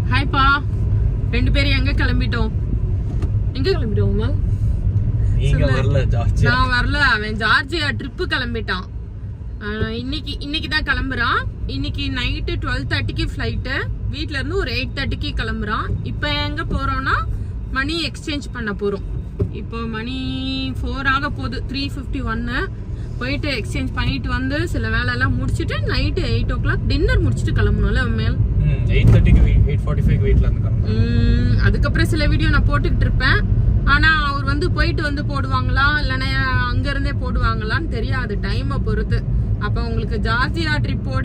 ஹாய்ப்பா ரெண்டு பேரும் எங்க கிளம்பிட்டோம் எங்க கிளம்பிட்டோம் உமா நீங்க வரல ஜாஸ்தியா நான் வரல அவன் ஜார்ஜியா ட்ரிப்பு கிளம்பிட்டான் ஆஹ் இன்னைக்கு இன்னைக்கு தான் கிளம்புறான் இன்னைக்கு நைட்டு டுவெல் தேர்ட்டிக்கு ஃப்ளைட்டு வீட்ல இருந்து ஒரு எயிட் தேர்ட்டிக்கு கிளம்புறான் இப்போ எங்க போறோம்னா மணி எக்ஸ்சேஞ்ச் பண்ண போறோம் இப்போ மணி ஃபோர் ஆக போகுது த்ரீ ஃபிஃப்டி ஒன்னு போயிட்டு எக்ஸ்சேஞ்ச் பண்ணிட்டு வந்து சில வேலையெல்லாம் முடிச்சுட்டு night eight o'clock dinner முடிச்சுட்டு கிளம்பணும்ல மேல் எயிட் தேர்ட்டிக்கு எயிட் ஃபார்ட்டி ஃபைவ் வீட்ல இருந்து கிளம்புறேன் உம், அதுக்கப்புறம் சில வீடியோ நான் போட்டுக்கிட்டு இருப்பேன் ஆனா அவர் வந்து போயிட்டு வந்து போடுவாங்களா இல்லைன்னா அங்க இருந்தே போடுவாங்களான்னு தெரியாது டைமை பொறுத்து அப்ப உங்களுக்கு ஜார்ஜியா ட்ரிப்போட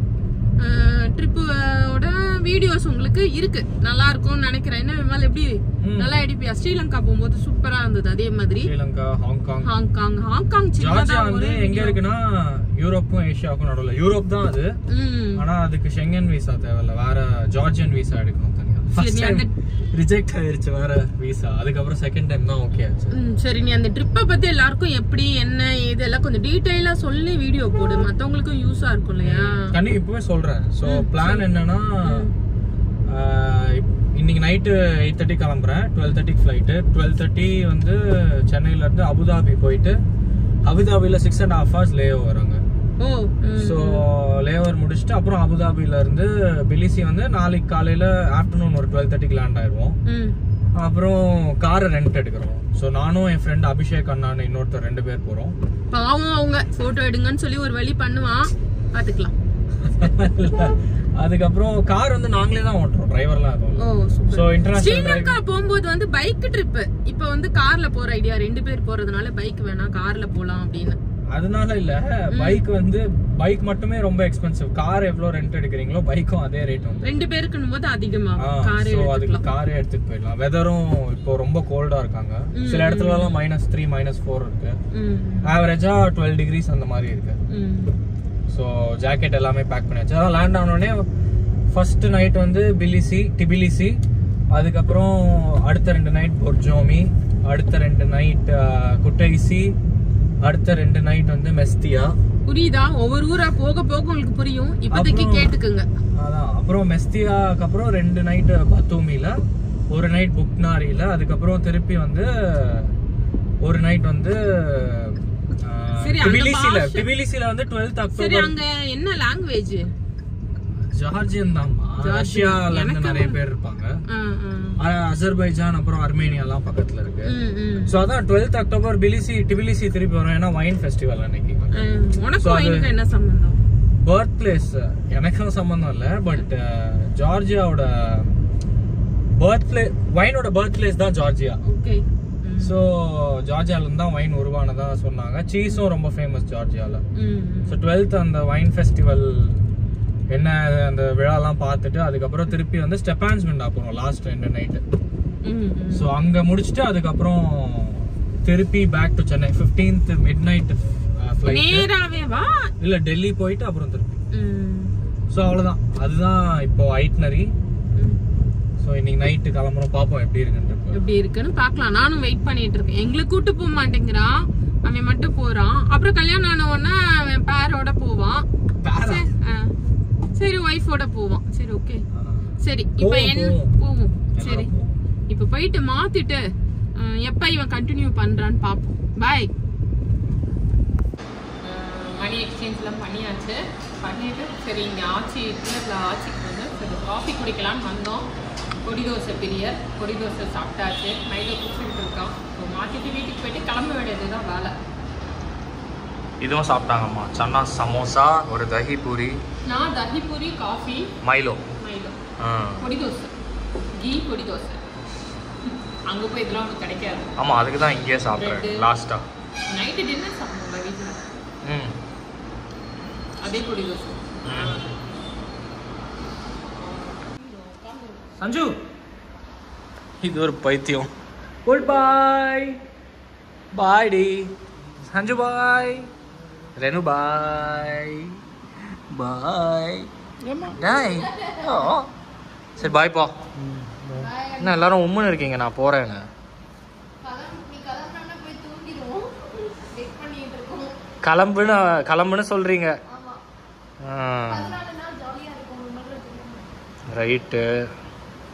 ட்ரிப்போட வீடியோஸ் உங்களுக்கு இருக்கு நல்லா இருக்கும்னு நினைக்கிறேன் என்ன விமல் எப்படி நல்லா எடுப்பியா ஸ்ரீலங்கா போகும்போது சூப்பரா இருந்தது அதே மாதிரி Sri Lanka Hong Kong Hong Kong Hong Kong Georgia சின்னதா வந்து ஒரு எங்க இருக்குன்னா யூரோப்புக்கும் ஏஷியாவுக்கும் நடுவுல யூரோப் தான் அது ம் ஆனா அதுக்கு ஷெங்கன் விசா தேவையில்ல வேற ஜார்ஜியன் விசா எடுக்கணும் தனியா ஃபர்ஸ்ட் சரி, டைம் அந்த- ரிஜெக்ட் ஆயிருச்சு வேற விசா அதுக்கப்புறம் செகண்ட் டைம் தான் ஓகே ஆச்சு ம், சரி நீ அந்த ட்ரிப்பை பத்தி எல்லாருக்கும் எப்படி என்ன இது எல்லாம் கொஞ்சம் டீடைலா சொல்லி வீடியோ போடு மத்தவங்களுக்கும் யூஸா இருக்கும் இல்லையா கண்டி இப்பவே சொல்றேன் சோ பிளான் என்னன்னா ஆஹ், இப்- இன்னைக்கு நைட்டு எயிட் தேர்ட்டி கிளம்புறேன் டுவெல் தேர்ட்டிக்கு ஃப்ளைட்டு டுவெல் தேர்ட்டி வந்து சென்னையில இருந்து அபுதாபி போயிட்டு அபுதாபில சிக்ஸ் அண்ட் ஹாஃப் ஹவர்ஸ் லே வராங்க ஓ ம், ஸோ லேவர் முடிச்சுட்டு அப்புறம் அபுதாபில இருந்து பிலிசி வந்து நாளைக்கு காலையில ஆஃப்டர்நூன் ஒரு டுவெல் தேர்ட்டிக்கு லேண்ட் ஆயிடுவோம் ம். அப்புறம் காரை ரெண்ட் எடுக்கிறோம் ஸோ நானும் என் ஃப்ரெண்ட் அபிஷேக் அண்ணான்னு இன்னொருத்தர் ரெண்டு பேர் போறோம் பாவம் அவங்க போட்டோ எடுங்கன்னு சொல்லி ஒரு வழி பண்ணுவான் பாத்துக்கலாம் அதுக்கப்புறம் கார் வந்து நாங்களே தான் ஓட்டுறோம் டிரைவர்லாம் எதுவும் ஓ இல்லை சூப்பர் ஸோ இன்டர்நேஷனல் ஸ்ரீலங்கா போகும்போது வந்து பைக் ட்ரிப் இப்ப வந்து கார்ல போற ஐடியா ரெண்டு பேர் போறதுனால பைக் வேணாம் கார்ல போலாம் அப்படின்னு அதனால இல்ல பைக் வந்து பைக் மட்டுமே ரொம்ப எக்ஸ்பென்சிவ் கார் எவ்வளவு ரெண்ட் எடுக்கிறீங்களோ பைக்கும் அதே ரேட் வந்து ரெண்டு பேருக்குன்னும் போது அதிகமாகும் காரே ஸோ அதுக்கு எடுத்துக்கலாம் காரே எடுத்துட்டு போயிடலாம் வெதரும் இப்போ ரொம்ப கோல்டா இருக்காங்க சில இடத்துல எல்லாம் மைனஸ் த்ரீ மைனஸ் ஃபோர் இருக்கு ம், ஆவரேஜா டுவெல் டிகிரிஸ் அந்த மாதிரி இருக்கு ம். ஸோ ஜாக்கெட் எல்லாமே பேக் பண்ணியாச்சு அதான் லேண்ட் ஆனோடனே ஃபர்ஸ்ட் நைட் வந்து பிலிசி டிபிலிசி அதுக்கப்புறம் அடுத்த ரெண்டு நைட் பொர்ஜோமி அடுத்த ரெண்டு நைட் குட்டைசி அடுத்த ரெண்டு நைட் வந்து மெஸ்தியா புரியுதா ஒவ்வொரு ஊரா போக போக உங்களுக்கு புரியும் இப்போதைக்கு அப்புறம் கேட்டுக்குங்க அதான் அப்புறம் மெஸ்தியாக்கு அப்புறம் ரெண்டு நைட் பத்தூமில ஒரு நைட் புக்னாரியில அதுக்கப்புறம் திருப்பி வந்து ஒரு நைட் வந்து சரி, அந்த டிபிலிசில பாஷை- டிபிலிசில வந்து டுவெல்த் சரி அக்டோபர் அங்க என்ன லாங்குவேஜ் ஜார்ஜியன் தான்மா ரஷ்யால இருந்து நிறைய பேர் இருப்பாங்க அ- அசர்பைஜான் அப்புறம் அர்மேனியா எல்லாம் பக்கத்துல இருக்கு சோ அதான் டுவெல்த் அக்டோபர் பிலிசி டிபிலிசி திருப்பி வரும் ஏன்னா வைன் ஃபெஸ்டிவல் அன்னைக்கு உனக்கு So, அது- எனக்கு என்ன சம்பந்தம் பர்த் பிளேஸ் எனக்கும் சம்பந்தம் இல்ல பட் ஜார்ஜியாவோட பர்த் பிளே வைனோட பர்த் பிளேஸ் தான் ஜார்ஜியா ஓகே சோ ஜார்ஜியால இருந்து தான் வைன் உருவானதா சொன்னாங்க சீஸும் ரொம்ப ஃபேமஸ் ஜார்ஜியால ஸோ டுவெல்த் அந்த வைன் ஃபெஸ்டிவல் என்ன அந்த விழாலாம் பார்த்துட்டு அதுக்கப்புறம் திருப்பி வந்து ஸ்டெப்பான்ஸ்மெண்ட் போகிறோம் லாஸ்ட் ரெண்டு நைட்டு ஸோ அங்கே முடிச்சுட்டு அதுக்கப்புறம் திருப்பி back to Chennai fifteenth midnight flight நேராவே வா இல்லை டெல்லி போயிட்டு அப்புறம் திருப்பி ம், ஸோ அவ்வளோதான் அதுதான் இப்போ ஐட்னரி ம். ஸோ இன்னைக்கு நைட்டு கிளம்புறோம் பார்ப்போம் எப்படி இருக்குன்ட்டு எப்படி இருக்குன்னு பார்க்கலாம் நானும் வெயிட் பண்ணிட்டு இருக்கேன் எங்களை கூட்டு போக மாட்டேங்கிறான் அவன் மட்டும் போறான் அப்புறம் கல்யாணம் ஆன உடனே அவன் பேரோட போவான் பேரா? சரி, ஆ. சரி ஒய்ஃபோட போவான் சரி ஓகே சரி இப்போ போவோம், என்ன போவோம். போவோம் சரி எல்லாரும் போவோம். இப்போ போயிட்டு மாத்திட்டு அஹ், எப்ப இவன் கண்டினியூ பண்றான்னு பார்ப்போம் பாய் மணி எக்ஸ்சேஞ்ச்லாம் பண்ணியாச்சு பண்ணிட்டு சரி இங்கே ஆச்சி கீழே ஆச்சிக்கு வந்து சரி காஃபி குடிக்கலாம்னு வந்தோம் பொடி தோசை பிரியர் பொடி தோசை சாப்பிட்டாச்சு நைட்டை குடிச்சிட்டு இருக்கோம் இப்போ மாற்றிட்டு வீட்டுக்கு போயிட்டு கிளம்ப வேண்டியது தான் வேலை இதுவும் சாப்பிட்டாங்கம்மா சன்னா சமோசா ஒரு தஹி பூரி நான் தஹி பூரி காஃபி மைலோ மைதோ பொடி தோசை கீ பொடி தோசை அங்கே போய் இதெல்லாம் உனக்கு கிடைக்காது ஆமாம் அதுக்கு தான் இங்கேயே சாப்பிட்றேன் Bread. லாஸ்ட்டாக நைட்டு டின்னர் சாப்பிடுவோம்ல வீட்டில் ம் அதே பொடி தோசை சஞ்சு இது ஒரு பைத்தியம் குட் பாய் பாய் டி Sanju bye Renu bye bye டாய் ஓ சரி பாய் பா என்ன எல்லாரும் உம்முன்னு இருக்கீங்க நான் போறேன்னு கிளம்புன்னு கிளம்புன்னு சொல்றீங்க ரைட்டு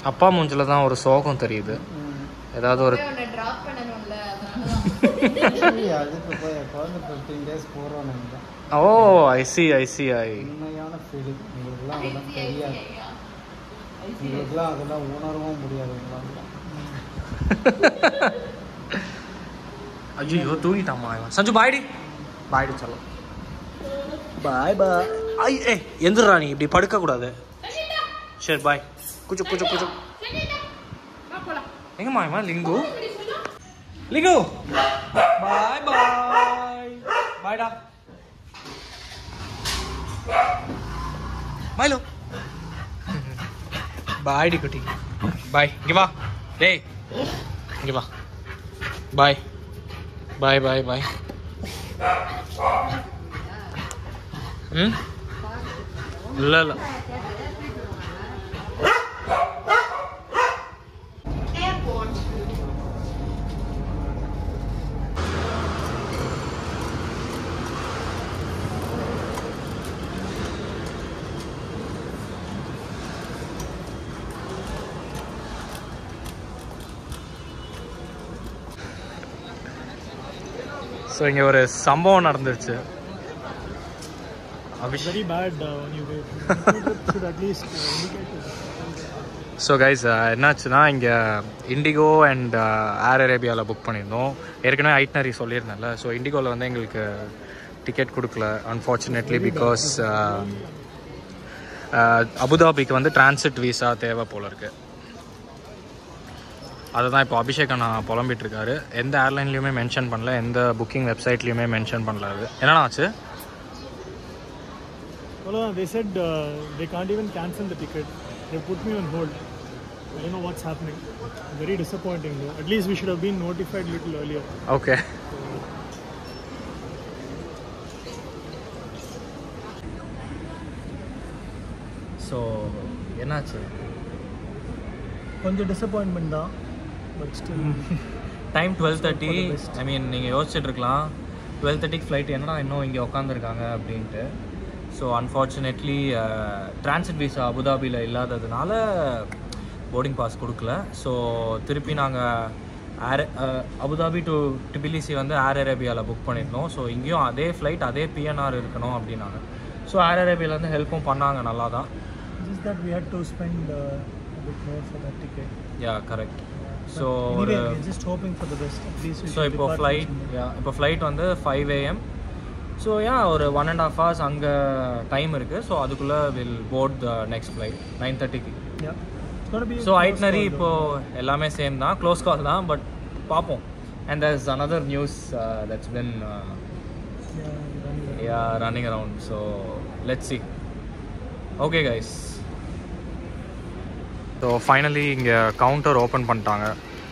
அப்பா மூஞ்சில தான் ஒரு சோகம் தெரியுது ஏதாவது ஒரு டிராப் பண்ணணும்ல சரி, அதுக்கு போய் குழந்தை ஃபிஃப்டீன் டேஸ் போகிறோம் நாங்கள் ஓ ஐ சி ஐ சி ஐ உண்மையான ஃபீலிங் உங்களுக்குலாம் அதெல்லாம் தெரியாது உங்களுக்குலாம் அதெல்லாம் உணரவும் முடியாது உங்களால ஐயோ தூங்கிட்டாமா இவன் சஞ்சு பாய்டி பாய்டி சொல்லும் பாய் பாய் ஐ ஏ எந்திரா நீ இப்படி படுக்க கூடாது சரி பாய் குச்சு குச்சு குச்சு எங்கம்மா இவன் லிங்கு லிங்கு பாய் பாய் பாய்டா பாய்லோ பாய்டி குட்டி பாய் இங்கே வா டேய் இங்கே வா பாய் பாய் பாய் பாய் ம் இல்லை இல்லை ஸோ இங்கே ஒரு சம்பவம் நடந்துருச்சு Abhish very bad you should at least indicate so guys என்னாச்சுன்னா இங்கே இண்டிகோ அண்ட் ஏர் அரேபியாவில் புக் பண்ணியிருந்தோம் ஏற்கனவே ஐட்னரி சொல்லியிருந்தேன்ல ஸோ இண்டிகோவில் வந்து எங்களுக்கு டிக்கெட் கொடுக்கல அன்ஃபார்ச்சுனேட்லி பிகாஸ் அபுதாபிக்கு வந்து டிரான்சிட் வீசா தேவை போல இருக்கு அதை தான் இப்போ அபிஷேக் நான் புலம்பிட்டு இருக்காரு எந்த ஏர்லைன்லையுமே மென்ஷன் பண்ணல எந்த புக்கிங் வெப்சைட்லையுமே மென்ஷன் பண்ணல அது என்னண்ணா ஆச்சு Well, uh, they said uh, they can't even cancel the ticket. They put me on hold. I don't know what's happening. Very disappointing though. At least we should have been notified little earlier. Okay so என்னாச்சு கொஞ்சம் disappointment தான் but still time twelve thirty I mean நீங்கள் யோசிச்சுட்டு இருக்கலாம் twelve தேர்ட்டிக்கு flight என்னடா இன்னும் இங்கே உட்காந்துருக்காங்க அப்படின்ட்டு ஸோ அன்ஃபார்ச்சுனேட்லி டிரான்சிட் விசா அபுதாபியில் இல்லாததுனால போர்டிங் பாஸ் கொடுக்கல ஸோ திருப்பி நாங்கள் ஏர் அபுதாபி டு டிபிலிசி வந்து ஏர் அரேபியாவில் புக் பண்ணியிருந்தோம் ஸோ இங்கேயும் அதே ஃப்ளைட் அதே பிஎன்ஆர் இருக்கணும் அப்படின்னாங்க ஸோ ஏர் அரேபியாவிலேருந்து ஹெல்ப்பும் பண்ணாங்க நல்லா தான் just that we had to spend uh, a bit more for that ticket. Yeah correct so Anyway, ஒரு we're just hoping for the best. At least we so should இப்போ depart flight from yeah இப்போ flight வந்து five AM so yeah ஒரு one and half hours அங்கே time இருக்குது so அதுக்குள்ளே will board the next flight nine தேர்ட்டிக்கு Yeah. It's going to be. a so close itinerary call, இப்போ எல்லாமே same தான் க்ளோஸ் கால் தான் பட் பார்ப்போம் and there's another news that's been though. Yeah, running around. Yeah running around so let see okay guys so finally இங்கே counter open பண்ணிட்டாங்க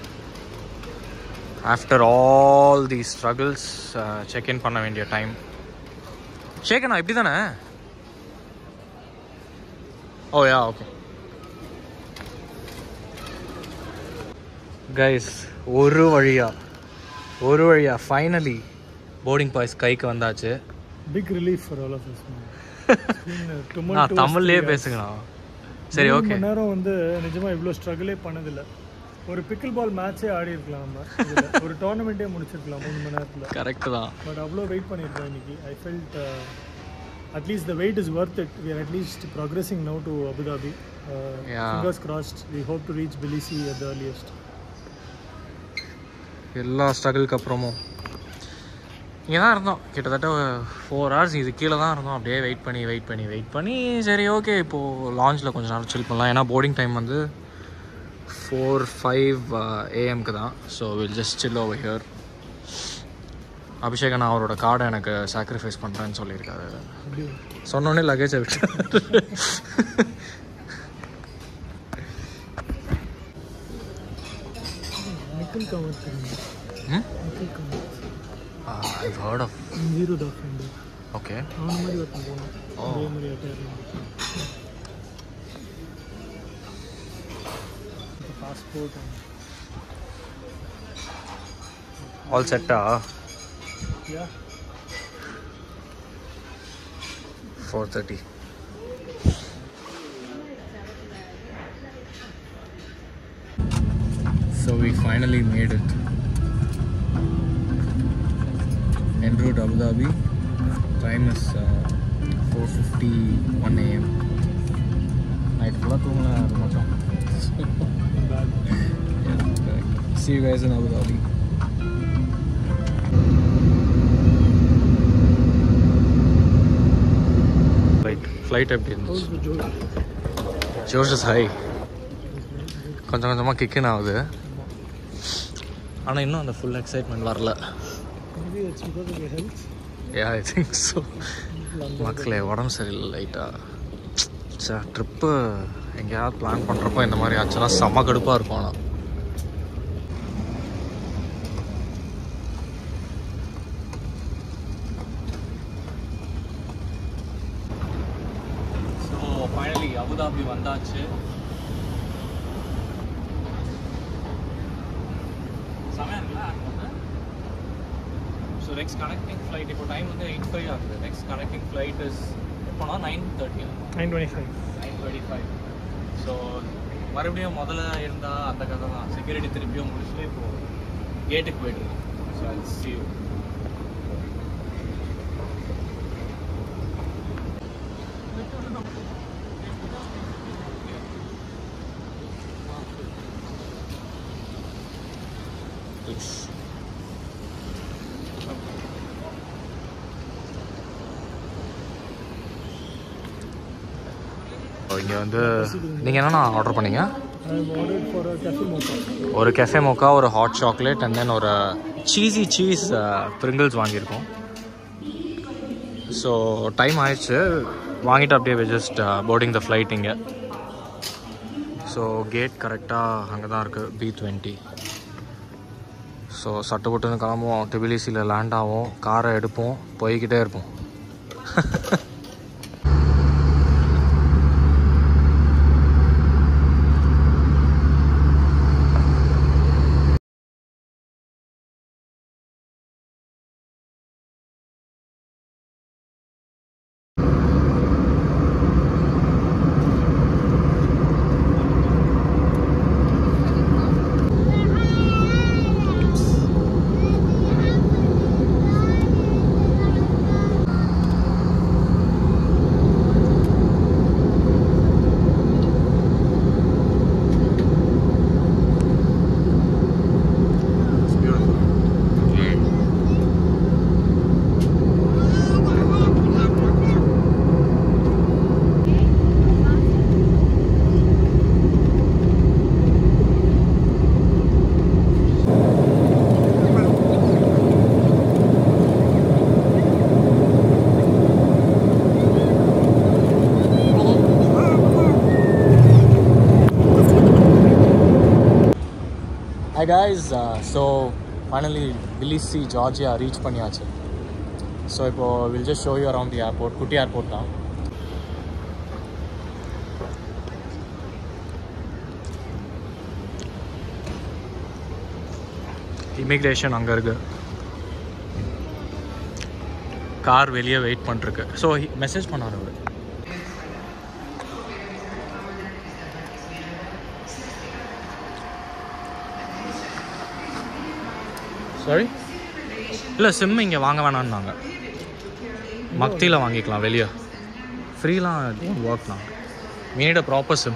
after all the struggles check in பண்ண வேண்டிய time ஷேகண்ணா இப்படி தானே ஓ yeah okay guys ஒரு வழியா ஒரு வழியா ஃபைனலி போர்டிங் பாய்ஸ் கைக்கு வந்தாச்சு Big relief for all of us. Man. It's been a tumultuous நான் தமிழ்லயே three hours. பேசுங்கண்ணா சரி மூணு ஓகே மணி நேரம் வந்து நிஜமா இவ்வளோ ஸ்ட்ரகிளே பண்ணதில்ல ஒரு பிக்கிள் பால் மேட்சே ஆடி இருக்கலாம் நம்ம இதுல. ஒரு டோர்னமெண்ட்டே முடிச்சிருக்கலாம் மூணு மணி நேரத்தில் கரெக்ட் தான் பட் அவ்வளோ வெயிட் பண்ணியிருக்கோம் இன்னைக்கு I felt at least the wait is worth it we are at least progressing no to Abu Dhabi Yeah. Fingers crossed we hope to reach Tbilisi at the earliest எல்லா ஸ்ட்ரகிளுக்கு அப்புறமும் இங்கே தான் இருந்தோம் கிட்டத்தட்ட ஃபோர் ஹவர்ஸ் இது கீழே தான் இருந்தோம் அப்படியே வெயிட் பண்ணி வெயிட் பண்ணி வெயிட் பண்ணி சரி ஓகே இப்போது லாஞ்சில் கொஞ்சம் நேரம் சில் பண்ணலாம் ஏன்னா போர்டிங் டைம் வந்து ஃபோர் ஃபைவ் ஏஎம்க்கு தான் so will just chill over here அபிஷேகன் அவரோட கார்டை எனக்கு சாக்ரிஃபைஸ் பண்ணுறேன்னு சொல்லியிருக்காரு அப்படி சொன்னோடனே லக்கேஜை விட்டு நிக்கில் கவர் தெரியும் ம் நிக்கில் கவர் I heard of zero talk friend okay அவன மாதிரி ஒருத்தன் போனோம் அதே மாதிரி அட்டையர் பாஸ்போர்ட் ஆல் செட்டா yeah four thirty So we finally made it. En route Abu Dhabi. Time is uh, 4:51 a.m. Night full தூங்கல அது மட்டும். Bad. Yeah, correct. See you guys in Abu Dhabi. Flight, flight எப்படி இருந்துச்சு How's the joke? ஜோஷஸ் high கொஞ்சம் கொஞ்சமாக கிக்கின் ஆகுது ஆனால் இன்னும் அந்த ஃபுல் எக்ஸைட்மெண்ட் வரல Maybe it's because of your health. ஏ ஐ திங்க் ஸோ மக்களே உடம்பு சரியில்லை லைட்டாக சார் ட்ரிப்பு எங்கேயாவது பிளான் பண்ணுறப்போ இந்த மாதிரி ஆச்சுன்னா செம்ம கடுப்பாக இருக்கும் ஆனால் ஸோ ஃபைனலி அபுதாபி வந்தாச்சு செமையா இருக்குல்ல act பண்ண? ஸோ நெக்ஸ்ட் கனெக்டிங் ஃப்ளைட் இப்போ டைம் வந்து எயிட் ஃபைவ் ஆகுது நெக்ஸ்ட் கனெக்டிங் ஃப்ளைட் இஸ் எப்போனா nine thirty 925. Nine twenty five so மறுபடியும் முதல்ல இருந்தால் அந்த கதை தான் செக்யூரிட்டி திருப்பியும் முடிச்சுட்டு இப்போ கேட்டுக்கு போயிட்டு இருக்கோம் so I see you Please. இங்கே வந்து நீங்கள் என்னென்ன ஆர்டர் பண்ணீங்க I've ordered for a cafe mocha. ஒரு கெஃபே மோக்கா ஒரு ஹாட் சாக்லேட் அண்ட் தென் ஒரு சீஸி சீஸ் பிரிங்கிள்ஸ் வாங்கியிருக்கோம் ஸோ டைம் ஆயிடுச்சு வாங்கிட்டு அப்படியே ஜஸ்ட் போர்டிங் த ஃப்ளைட் இங்கே ஸோ கேட் கரெக்டாக அங்கே தான் இருக்குது பி டுவெண்ட்டி ஸோ சட்டு புட்டுன்னு கிளம்புவோம் டிபிலிசியில் லேண்ட் ஆகும் காரை எடுப்போம் போய்கிட்டே இருப்போம் It's beautiful. Hi guys, uh, so finally Tbilisi, Georgia reach பண்ணியாச்சு ஸோ இப்போ will just show you around the airport குட்டி ஏர்போர்ட் தான் இமிக்ரேஷன் அங்கே இருக்கு கார் வெளியே வெயிட் பண்ணிருக்கு ஸோ மெசேஜ் பண்ணாரு அவரு சாரி இல்லை சிம் இங்கே வாங்க வேணாம்னாங்க மக்தியில் வாங்கிக்கலாம் வெளியே ஃப்ரீலாம் ஒர்க் தான் we need a proper SIM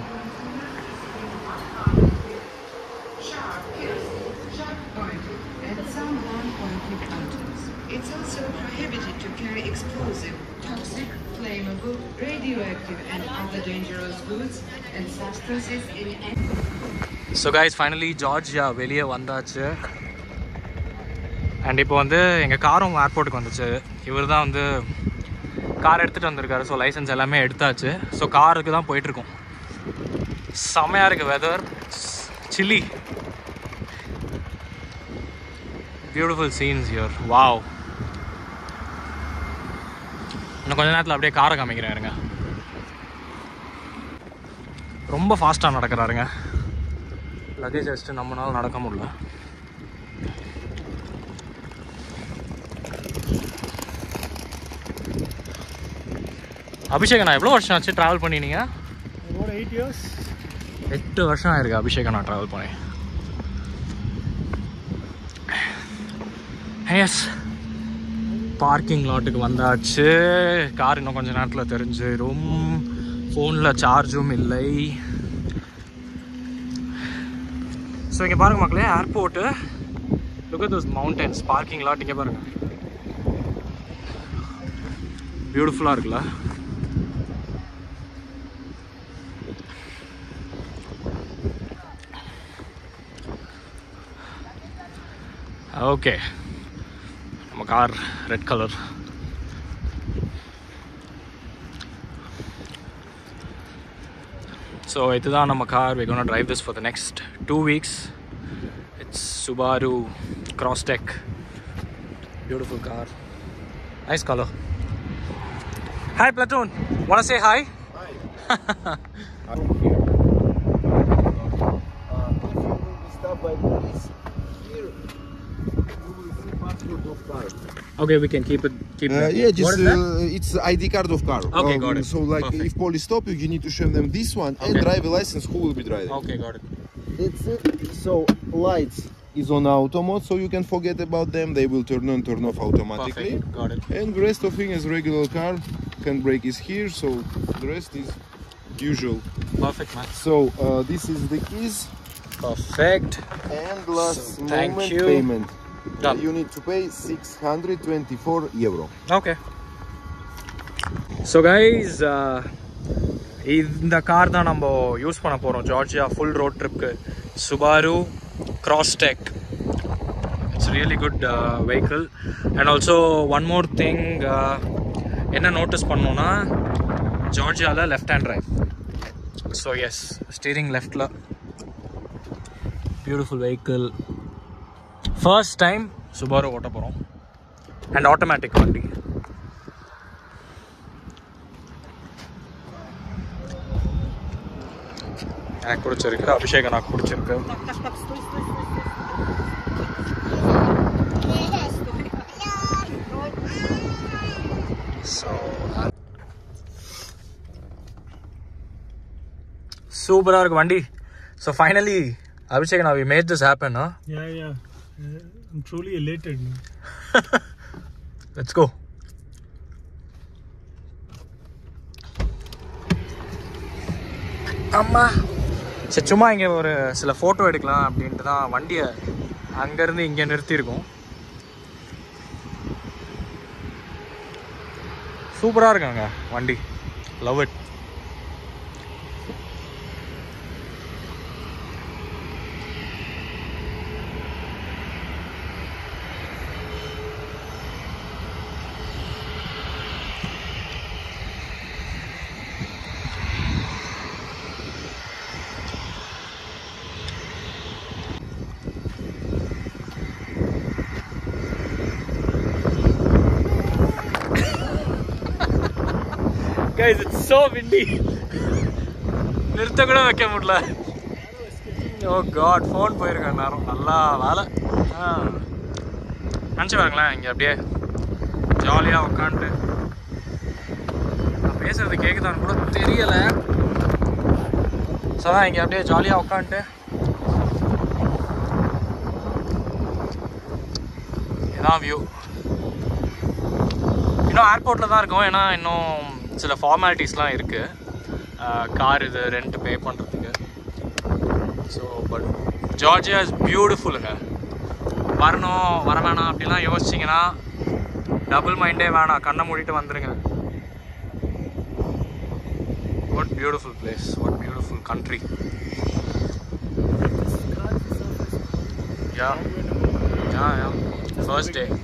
At some non-conflict items, it's also prohibited to carry explosive, toxic, flammable, radioactive, and other dangerous goods and substances in any so guys finally Georgia வெளியே வந்தாச்சு and இப்போ வந்து எங்கள் காரும் ஏர்போர்ட்டுக்கு வந்துச்சு இவர் தான் வந்து கார் எடுத்துகிட்டு வந்திருக்காரு ஸோ லைசன்ஸ் எல்லாமே எடுத்தாச்சு ஸோ காருக்கு தான் போயிட்டுருக்கோம் செமையாக இருக்குது வெதர் சில்லி பியூட்டிஃபுல் சீன்ஸ் யூர் வாவ் இன்னும் கொஞ்ச நேரத்தில் அப்படியே காரை காமிக்கிறேன் இருங்க ரொம்ப ஃபாஸ்ட்டாக நடக்கிறாருங்க லக்கேஜ் வச்சுட்டு நம்மளால நடக்க முடியல அபிஷேக் நான் எவ்வளோ வருஷம் ஆச்சு ட்ராவல் பண்ணினீங்க About eight years. எட்டு வருஷம் ஆயிருக்கு அபிஷேக் நான் ட்ராவல் பண்ணேன் எஸ் பார்க்கிங் லாட்டுக்கு வந்தாச்சு கார் இன்னும் கொஞ்ச நேரத்தில் தெரிஞ்சிடும் ஃபோனில் சார்ஜும் இல்லை ஸோ இங்கே பாருங்க மக்களே airport look at those mountains parking lot இங்கே பாருங்க பியூட்டிஃபுல்லாக இருக்குல்ல ஓகே நம்ம கார் ரெட் கலர் ஸோ இதுதான் நம்ம car we gonna drive this for the next two weeks it's Subaru Crosstrek beautiful car nice colour hi பிளட்டூன் want say hi Okay, we can keep it. Keep Uh, it. yeah, What just is that? uh, it's ID card of car. Okay, got it. So like, Perfect. if police stop you, you need to show them this one and Okay. driver license. Who will be driving? Okay, got it. That's it. So lights is on auto mode, so you can forget about them. They will turn on, turn off automatically. Perfect. Got it. And the rest of thing is regular car. Handbrake is here, so the rest is usual. Perfect, man. So uh, this is the keys Perfect. and last So, thank moment you. payment. Done. You need to pay 624 euro. Okay so guys இந்த car தான் நம்ம use பண்ண போகிறோம் Georgia full road ட்ரிப்க்கு Subaru Crosstrek it's really good vehicle and also one more thing என்ன notice பண்ணோன்னா ஜார்ஜியாவில் left hand drive so is steering லெஃப்டில் beautiful vehicle first time Subaru ஓட்ட போகிறோம் அண்ட் ஆட்டோமேட்டிக் வண்டி எனக்கு பிடிச்சிருக்கு அபிஷேக் எனக்கு பிடிச்சிருக்கு சூப்பராக இருக்கு வண்டி ஸோ ஃபைனலி அபிஷேக் நான் we made this happen Yeah, yeah. Uh, I'm truly elated. man. Let's go அம்மா சரி சும்மா இங்கே ஒரு சில ஃபோட்டோ எடுக்கலாம் அப்படின்ட்டு தான் வண்டியை அங்கேருந்து இங்கே நிறுத்தியிருக்கோம் சூப்பராக இருக்காங்க வண்டி love it guys it's so windy நிறுத்த கூட வைக்க முடியல ஓ காட் ஃபோன் போயிருக்கேன் நேரம் நல்லா வேலை ஆ நினச்சி பாருங்களேன் இங்கே அப்படியே ஜாலியாக உட்காந்துட்டு நான் பேசுறது கேட்குதான்னு கூட தெரியலை ஸோ தான் இங்கே அப்படியே ஜாலியாக உட்காந்துட்டு இதான் வியூ இன்னும் ஏர்போர்ட்டில் தான் இருக்கோம் ஏன்னா இன்னும் சில ஃபார்மாலிட்டிஸ்லாம் இருக்குது கார் இது ரெண்ட் பே பண்ணுறதுக்கு ஸோ பட் ஜார்ஜியா இஸ் பியூட்டிஃபுல்லுங்க வரணும் வர வேணாம் அப்படிலாம் யோசிச்சிங்கன்னா டபுள் மைண்டே வேணாம் கண்ணை மூடிட்டு வந்துருங்க what beautiful place what beautiful country yeah yeah yeah first day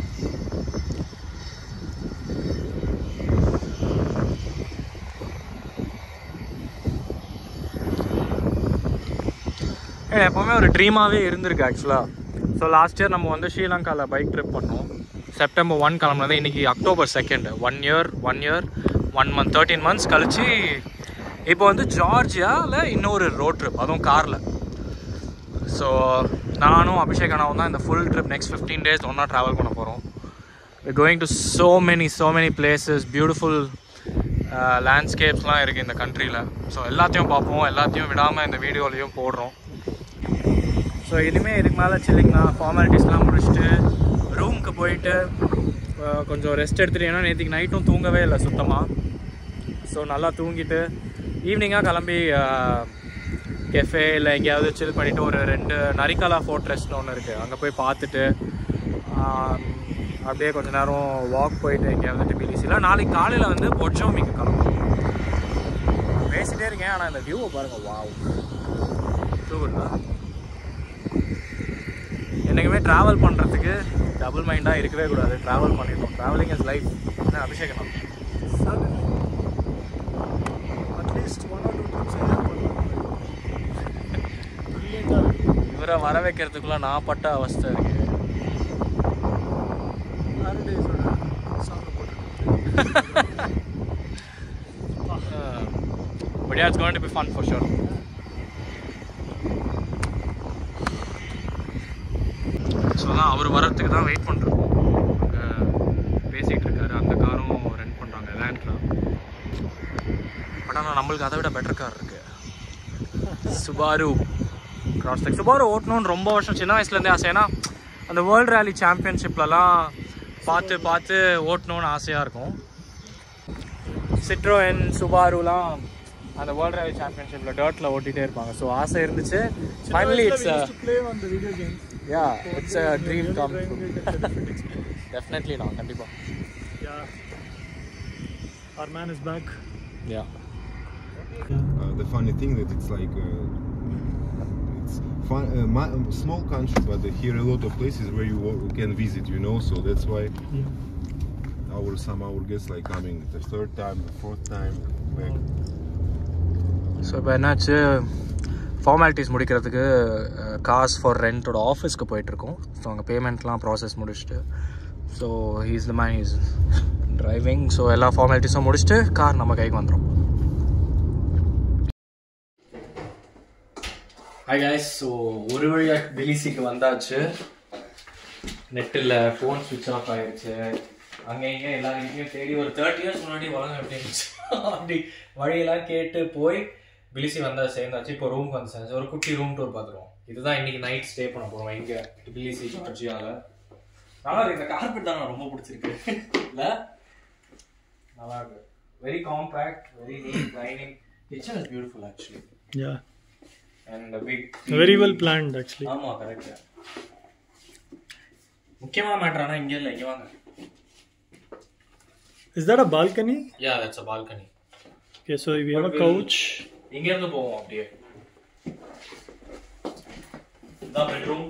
ஏய், எப்போவுமே ஒரு ட்ரீமாகவே இருந்திருக்கு ஆக்சுவலாக ஸோ லாஸ்ட் இயர் நம்ம வந்து ஸ்ரீலங்காவில் பைக் ட்ரிப் பண்ணோம் செப்டம்பர் ஒன் கிளம்புனது இன்றைக்கி October second one year one year one month thirteen months கழிச்சு இப்போ வந்து ஜார்ஜியாவில் இன்னொரு ரோட் ட்ரிப் அதுவும் காரில் ஸோ நானும் அபிஷேக் அண்ணாவும் தான் இந்த full trip next fifteen days ஒன்றா ட்ராவல் பண்ண போகிறோம் going to so many so many places beautiful லேண்ட்ஸ்கேப்ஸ்லாம் இருக்குது இந்த கண்ட்ரியில் ஸோ எல்லாத்தையும் பார்ப்போம் எல்லாத்தையும் விடாமல் இந்த வீடியோலையும் போடுறோம் ஸோ இனிமேல் இதுக்கு மேலே சில்லிங் தான் ஃபார்மாலிட்டிஸ்லாம் முடிச்சுட்டு ரூமுக்கு போயிட்டு அஹ், கொஞ்சம் ரெஸ்ட் எடுத்துட்டு ஏன்னா நேற்றுக்கு நைட்டும் தூங்கவே இல்லை சுத்தமாக ஸோ நல்லா தூங்கிட்டு ஈவினிங்காக கிளம்பி கெஃபே இல்லை எங்கேயாவது சில் பண்ணிவிட்டு ஒரு ரெண்டு நரிக்காலா ஃபோர்ட்ரெஸ்னு ஒன்று இருக்குது அங்கே போய் பார்த்துட்டு ஆம், அப்படியே கொஞ்ச நேரம் வாக் போயிட்டு எங்கேயாவது டிபிலிசியில் நாளைக்கு காலையில் வந்து பொச்சோமிக்கு கிளம்பும் பேசிட்டே இருக்கேன் ஆனால் இந்த வியூவை பாருங்கள் வாவ் தூக்குங்களா என்றைக்குமே ட்ராவல் பண்ணுறதுக்கு டபுள் மைண்டாக இருக்கவே கூடாது ட்ராவல் பண்ணிடணும் ட்ராவலிங் இஸ் லைஃப் என்ன அபிஷேகம் at least one or two trips enjoy பண்ணலாம் Brilliant-ஆ இருக்கு. இவரை வர வைக்கிறதுக்குள்ள நான் பட்ட அவஸ்தை இருக்கு Paradise-ஓட song போட்டிருக்கேன். But yeah, it's going to be fun for sure. So தான் அவர் வர்றதுக்கு தான் வெயிட் பண்ணுறோம் பேசிகிட்டு இருக்காரு அந்த காரும் ரெண்ட் பண்ணுறாங்க லேண்ட்ரா பட் ஆனால் நம்மளுக்கு அதை விட பெட்டர் கார் இருக்கு சுபாரு கிராஸ் டெக் சுபாரு ஓட்டணும்னு ரொம்ப வருஷம் சின்ன வயசுலேருந்தே ஆசை ஏன்னா அந்த வேர்ல்டு ரேலி சாம்பியன்ஷிப்லலாம் பார்த்து பார்த்து ஓட்டணும்னு ஆசையாக இருக்கும் சிட்ரோஎன் சுபாருலாம் அந்த வேர்ல்டு ரேலி சாம்பியன்ஷிப்பில் டர்ட்டில் ஓட்டிகிட்டே இருப்பாங்க ஸோ ஆசை இருந்துச்சு finally We it's used to play on the video games. Yeah it's a dream come Driving it, it's a different experience. Definitely நான் கண்டிப்பாக Yeah. Our man is back. Yeah Uh, the funny thing that it's like uh, it's fun, uh, ma- um, small country, but here a lot of places where you wa- can visit. You know, so that's why Yeah. our some our guests like coming the third time, the fourth time back. So இப்போ என்னாச்சு formalities முடிக்கிறதுக்கு cause for ரெண்டோட ஆஃபீஸ்க்கு போயிட்டுருக்கோம் so அங்கே பேமெண்ட்லாம் process முடிச்சுட்டு so he's the man he's driving so எல்லா ஃபார்மாலிட்டிஸும் முடிச்சுட்டு கார் நம்ம கைக்கு வந்துடும் ஹாய் கைஸ் ஸோ ஒரு வழியாக பிலிசிக்கு வந்தாச்சு நெட்டில் ஃபோன் ஸ்விட்ச் ஆஃப் ஆயிடுச்சு அங்கே இங்கே எல்லா வீட்லையும் தேடி ஒரு தேர்ட்டி இயர்ஸ் முன்னாடி உலகம் எப்படி இருந்துச்சு அப்படி வழியெல்லாம் கேட்டு போய் பிலிசி வந்தா சேர்ந்தாச்சு இப்போ ரூமுக்கு வந்து சேர்ந்து ஒரு குட்டி ரூம் டூர் பார்த்துருவோம் இதுதான் இன்னைக்கு நைட் ஸ்டே பண்ண போகிறோம் இங்கே பிலிசி ஜார்ஜியால நல்லா இருக்கு இந்த கார்பெட் தான் எனக்கு ரொம்ப பிடிச்சிருக்கு இல்லை நல்லா இருக்கு very compact very neat dining kitchen is beautiful actually Yeah. And big Very well planned, actually. ஆமா கரெக்ட் முக்கியமான மேட்டர் ஆனா இங்க இல்ல இங்க வாங்க Is that a balcony? Yeah that's a balcony Okay, so we have a But we'll- couch. இங்க இருந்து போவோம் அப்படியே இதான் பெட்ரூம்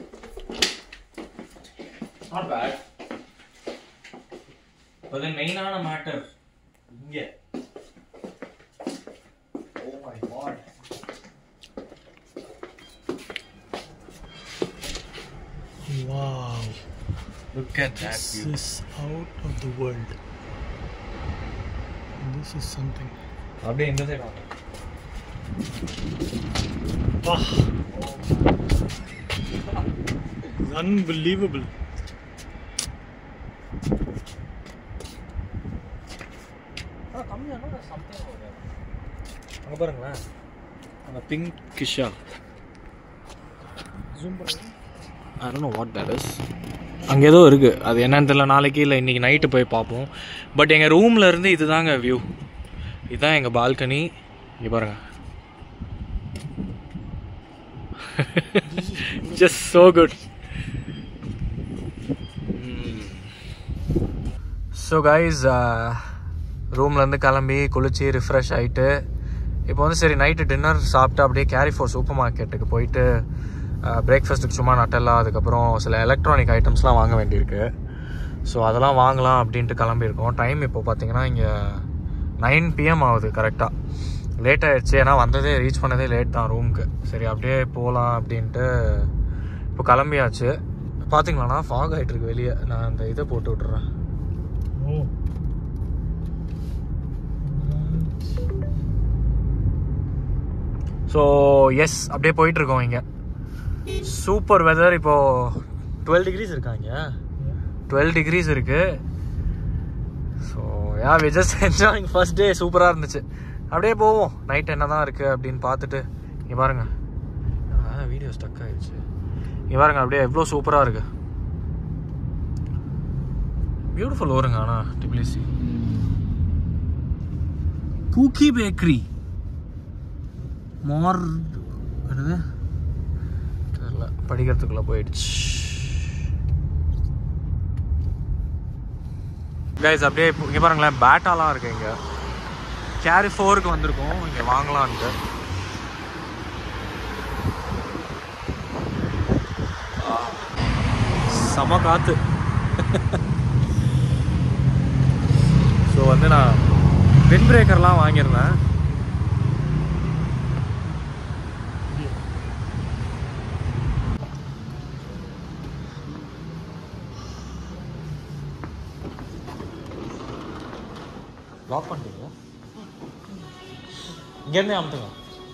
நாட் பேட் அது மெயினான மேட்டர் இங்க oh my god Wow. Look at that This is out of the world. This is something. அப்படியே இந்த சைடு வாங்க Wow. It's unbelievable. அங்க பாருங்களேன் அந்த பிங்க் கிஷா Zoom பண்ணுங்க. I don't know what that is அங்கே ஏதோ இருக்குது அது என்னன்னு தெரியல நாளைக்கு இல்லை இன்றைக்கி நைட்டு போய் பார்ப்போம் பட் எங்கள் ரூமில் இருந்து இதுதாங்க வியூ இதுதான் எங்கள் பால்கனி இங்கே பாருங்க just so good so guys ரூம்லேருந்து கிளம்பி குளிச்சு ரிஃப்ரெஷ் ஆகிட்டு இப்போ வந்து சரி நைட்டு டின்னர் சாப்பிட்டு அப்படியே கேரி ஃபோர் சூப்பர் மார்க்கெட்டுக்கு போயிட்டு பிரேக்ஃபாஸ்ட்டுக்கு சும்மா நட்டெல்லாம் அதுக்கப்புறம் சில எலக்ட்ரானிக் ஐட்டம்ஸ்லாம் வாங்க வேண்டியிருக்கு ஸோ அதெல்லாம் வாங்கலாம் அப்படின்ட்டு கிளம்பியிருக்கோம் டைம் இப்போ பார்த்தீங்கன்னா இங்கே நைன் பிஎம் ஆகுது கரெக்டாக லேட் ஆயிடுச்சு ஏன்னா வந்ததே ரீச் பண்ணதே லேட் தான் ரூமுக்கு சரி அப்படியே போகலாம் அப்படின்ட்டு இப்போ கிளம்பியாச்சு பார்த்தீங்களாண்ணா ஃபாக் ஆகிட்டு இருக்கு வெளியே நான் அந்த இதை போட்டு விட்டுறேன் Oh. ஸோ எஸ் அப்படியே போயிட்டு இருக்கோம் இங்கே சூப்பர் வெதர் இப்போ டுவெல் டிகிரிஸ் இருக்காங்க டுவெல் டிகிரிஸ் இருக்கு so yeah we just enjoying first day சூப்பராக இருந்துச்சு அப்படியே போவோம் நைட் என்ன தான் இருக்குது அப்படின்னு பார்த்துட்டு இங்கே பாருங்க வீடியோ ஸ்டக் ஆயிடுச்சு இங்கே பாருங்க அப்படியே எவ்வளோ சூப்பராக இருக்கு பியூட்டிஃபுல் ஊருங்க ஆனா டிபிலிசி கூக்கி பேக்கரி மார் என்னது தெரியல படிக்கிறதுக்குள்ள போயிடுச்சு கைஸ் அப்படியே இப்போ இங்கே பாருங்களேன் பேட்டாலாம் இருக்கு இங்கே கேரி ஃபோருக்கு வந்திருக்கோம் இங்கே வாங்கலான்ட்டு செம காற்று ஸோ வந்து நான் வின் பிரேக்கர்லாம் வாங்கியிருந்தேன் லாக் பண்ணிட்டீங்க இங்கேருந்தே அமுத்துங்க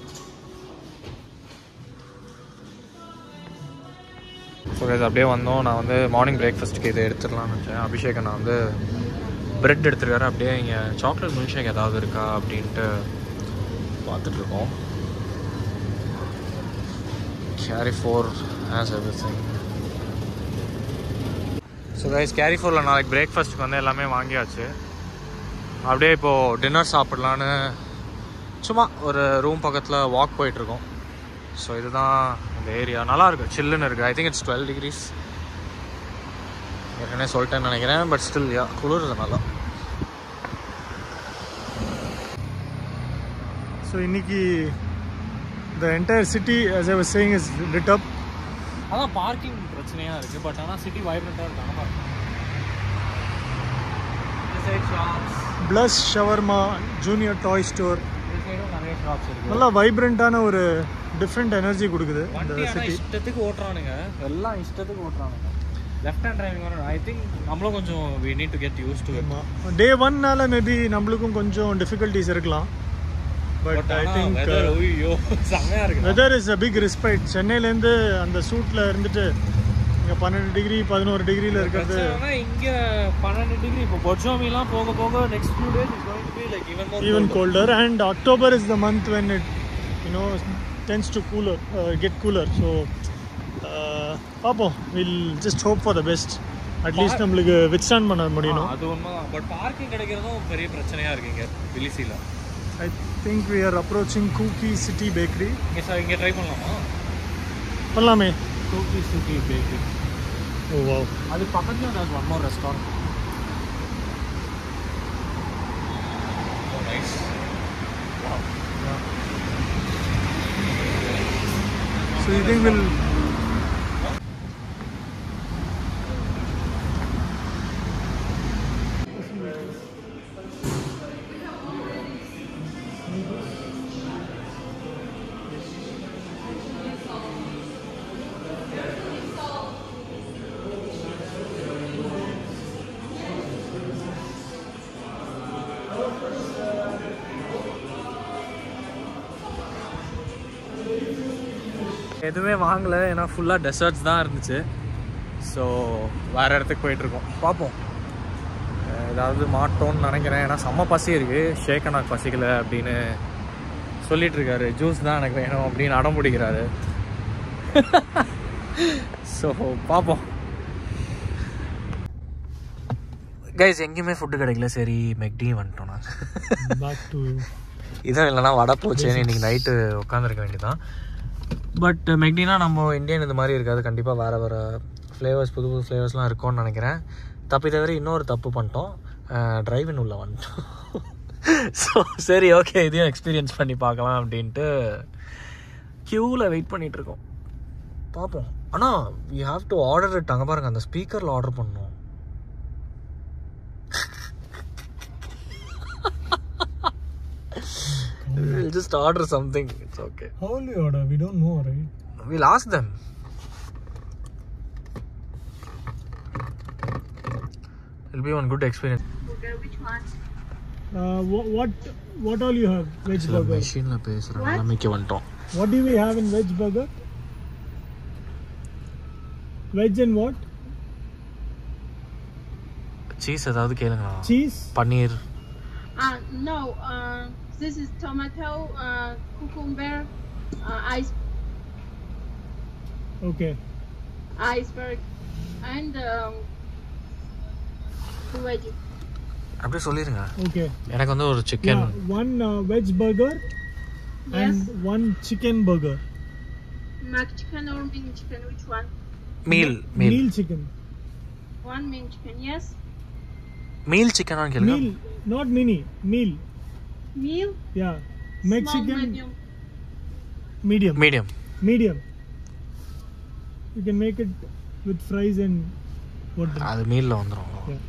ஸோ guys அப்படியே வந்தோம் நான் வந்து மார்னிங் பிரேக்ஃபாஸ்ட்டுக்கு இதை எடுத்துடலாம்னு நினச்சேன் அபிஷேக் நான் வந்து பிரெட் எடுத்துருக்காரு அப்படியே இங்கே சாக்லேட் மில்க் ஷேக் ஏதாவது இருக்கா அப்படின்ட்டு பார்த்துட்ருக்கோம் Carrefour has everything so guys கேரி ஃபோரில் நாளைக்கு பிரேக்ஃபாஸ்ட்டுக்கு வந்து எல்லாமே வாங்கியாச்சு அப்படியே இப்போது டின்னர் சாப்பிட்லான்னு சும்மா ஒரு ரூம் பக்கத்தில் வாக் போயிட்டுருக்கோம் ஸோ இதுதான் இந்த ஏரியா நல்லா இருக்கு சில்லுன்னு இருக்குது I think it's twelve degrees ஏற்கனவே சொல்லிட்டேன்னு நினைக்கிறேன் பட் ஸ்டில் யா குளிருது நல்லா So இன்னைக்கு the entire city, as I was saying, is lit up. அதான் பார்க்கிங் பிரச்சனையாக இருக்குது பட் ஆனால் சிட்டி வைப்ரண்ட்டாக இருக்கு நல்லா இருக்கு இந்த side shops Blush Shawarma, Junior Toy Store. இந்த சைடும் நிறைய ஷாப்ஸ் இருக்குது நல்லா வைப்ரண்டான ஒரு டிஃப்ரெண்ட் எனர்ஜி கொடுக்குது இந்த வண்டி ஆனால் சிட்டி இஷ்டத்துக்கு ஓட்டுறானுங்க எல்லாம் இஷ்டத்துக்கு ஓட்டுறானுங்க லெஃப்ட் ஹேண்ட் டிரைவிங் வரும் ஐ திங்க் நம்மளும் கொஞ்சம் we need to get use to day ஒன்னால மேபி நம்மளுக்கும் கொஞ்சம் டிஃபிகல்ட்டிஸ் இருக்கலாம் பட் ஐ திங்க் ஐயோ செம்மையா இருக்கு weather is a big respect சென்னையிலேருந்து அந்த சூட்டில் இருந்துட்டு இங்கே பன்னெண்டு டிகிரி பதினோரு டிகிரியில் இருக்கிறது பிரச்சனைனா இங்க பன்னெண்டு டிகிரி இப்போ பொஜோமிலாம் போக போக next few days is going to be like even more even colder and october is the month when it you know tends to cooler uh, get cooler so uh, பார்ப்போம் will just hope for the best at least நம்மளுக்கு withstand பண்ண முடியணும் அது உண்மைதான் but parking கிடைக்கிறதும் பெரிய பிரச்சனையா இருக்கு இங்க பிலிசில I think we are approaching cookie city bakery இங்க சார் இங்க ட்ரை பண்ணலாமா பண்ணலாமே டோக்கி சிட்டி பேக்கரி ஓ வா அது பக்கத்துல there's one more restaurant nice so you think will எதுவுமே வாங்கலை ஏன்னா ஃபுல்லாக டெசர்ட்ஸ் தான் இருந்துச்சு ஸோ வேறு இடத்துக்கு போயிட்டுருக்கோம் பார்ப்போம் அஹ் ஏதாவது மாட்டோம்னு நினைக்கிறேன் ஏன்னா செம்ம பசி இருக்குது ஷேக் எனக்கு பசிக்கலை அப்படின்னு சொல்லிட்டு இருக்காரு ஜூஸ் தான் எனக்கு வேணும் அப்படின்னு அடம் பிடிக்கிறாரு ஸோ பார்ப்போம் கைஸ் எங்கேயுமே ஃபுட்டு கிடைக்கல சரி மெக்டி வந்துட்டோம் நான் பேக் டு இதான் இல்லைனா வடை போச்சேன்னு இன்னைக்கு நைட்டு உட்காந்துருக்க வேண்டியதான் பட் மெக்டினா நம்ம இந்தியன் இந்த மாதிரி இருக்காது கண்டிப்பாக வேறு வேறு ஃப்ளேவர்ஸ் புது புது ஃப்ளேவர்ஸ்லாம் இருக்கும்னு நினைக்கிறேன் தப்பி தவிர இன்னொரு தப்பு பண்ணிட்டோம் டிரைவின் உள்ள வந்துட்டோம் ஸோ சரி ஓகே இதையும் எக்ஸ்பீரியன்ஸ் பண்ணி பார்க்கலாம் அப்படின்ட்டு க்யூவில் வெயிட் பண்ணிட்டு இருக்கோம் பார்ப்போம் ஆனால் we have to order it அங்கே பாருங்க அந்த ஸ்பீக்கரில் ஆர்டர் பண்ணோம் We'll just order something. It's okay. how will you order we don't know right We'll ask them. It'll be one good experience. uh, what, what what all you have veg சில burger மெஷினில் பேசுகிறேன் எல்லாமே வந்துட்டோம் what do we have in veg burger veg and what cheese ஏதாவது கேளுங்க cheese paneer Uh, no, uh, this is tomato, uh, cucumber, uh, ice, okay iceberg, and um, veggie. அப்படியே சொல்லிருங்க Okay. எனக்கு வந்து ஒரு chicken Yeah, one uh, veg burger and one chicken burger. Mac chicken or mini chicken? Which one? Meal meal Meal chicken. One mini chicken, yes. Meal சிக்கனான்னு கேளுங்க Meal, not mini. Meal. Meal. Yeah. Small, Mexican medium. medium. Medium Medium. You can make it with fries and what? drink. அது மீல்ல வந்துரும் Yeah.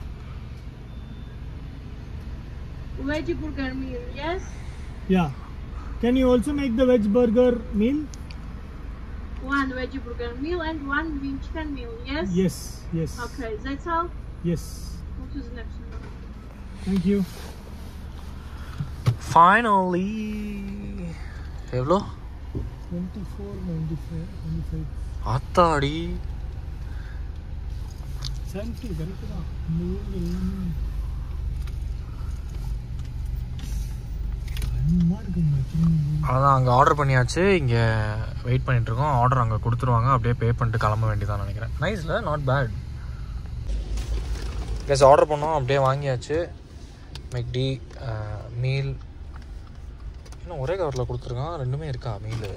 Veggie burger meal, yes. Yeah. Can you also make the veg burger meal? One veggie burger meal and one mini chicken meal, yes. Yes. Yes. Okay, that's all. Yes. Go to the next one. Thank you. Finally எவ்வளோ 24, 95, 95. ஆத்தாடி Selfie, correct தான். இந்த ஊர்ல எல்லாமே பயமா இருக்குங்க, சின்ன ஊர். அதான் அங்கே ஆர்டர் பண்ணியாச்சு இங்கே வெயிட் பண்ணிட்டு இருக்கோம் ஆர்டர் அங்கே கொடுத்துருவாங்க அப்படியே பே பண்ணிட்டு கிளம்ப வேண்டியதான் நினைக்கிறேன் நைஸில் நாட் பேட் ப்ளஸ் ஆர்டர் பண்ணோம் அப்படியே வாங்கியாச்சு மெக்டி மீல் இன்னும் ஒரே கவரில் கொடுத்துருக்கான் ரெண்டுமே இருக்கா மீல்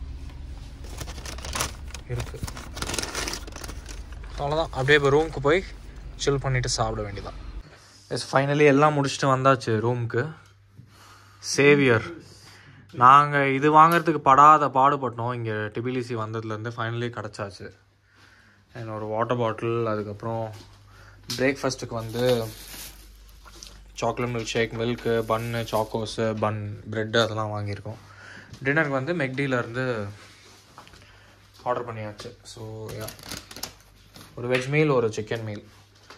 இருக்கு அவ்வளோதான் அப்படியே இப்போ ரூமுக்கு போய் சில் பண்ணிவிட்டு சாப்பிட வேண்டியதான் எஸ் ஃபைனலி எல்லாம் முடிச்சுட்டு வந்தாச்சு ரூமுக்கு சேவியர் நாங்கள் இது வாங்குறதுக்கு படாத பாடுபட்டோம் இங்கே டிபிலிசி வந்ததுலேருந்து ஃபைனலி கிடச்சாச்சு அண்ட் ஒரு வாட்டர் பாட்டில் அதுக்கப்புறம் பிரேக்ஃபாஸ்ட்டுக்கு வந்து chocolate milkshake milk bun Chocos bun bread அதெல்லாம் வாங்கியிருக்கோம் டின்னருக்கு வந்து மெக்டியிலேருந்து ஆர்டர் பண்ணியாச்சு ஸோ யா ஒரு வெஜ் மீல் ஒரு சிக்கன் மீல்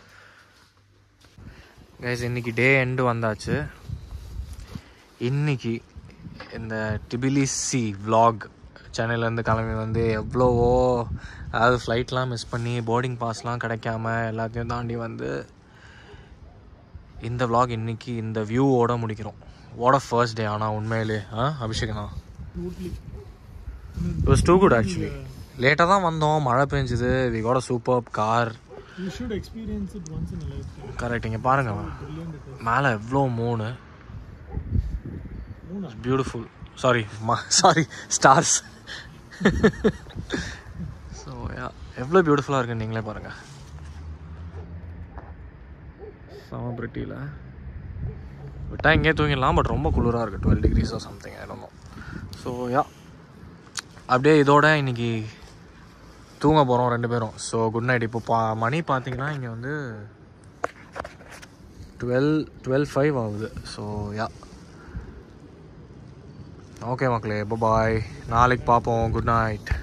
கைஸ் இன்னைக்கு டே எண்டு வந்தாச்சு இன்னைக்கு இந்த டிபிலிசி vlog சென்னையிலேருந்து கிளம்பி வந்து எவ்வளவோ அதாவது ஃப்ளைட்லாம் மிஸ் பண்ணி போர்டிங் பாஸ்லாம் கிடைக்காம எல்லாத்தையும் தாண்டி வந்து இந்த vlog இன்னைக்கு இந்த வியூவோட முடிக்கிறோம் வாட் ஃபர்ஸ்ட் டே ஆனால் உண்மையிலே ஆ அபிஷேகனா Totally. It was too good actually லேட்டாக தான் வந்தோம் மழை பெஞ்சுது we got super car You should experience it once in a lifetime. Correct இங்கே பாருங்க Brilliant it is. மேலே எவ்வளோ மூணு மூணா? Beautiful sorry sorry stars so எவ்வளோ பியூட்டிஃபுல்லாக இருக்குன்னு நீங்களே பாருங்கள் செம பிரிட்டியில் விட்டால் இங்கே தூங்கிடலாம் பட் ரொம்ப குளிராக இருக்குது டுவெல் டிகிரிஸ் ஆர் சம்திங் ஆயிடும் ஸோ யா அப்படியே இதோட இன்னைக்கு தூங்க போகிறோம் ரெண்டு பேரும் ஸோ குட் நைட் இப்போ பா மணி பார்த்தீங்கன்னா இங்கே வந்து டுவெல் டுவெல் ஃபைவ் ஆகுது ஸோ யா ஓகே மக்களே பாய் நாளைக்கு பார்ப்போம் குட் நைட்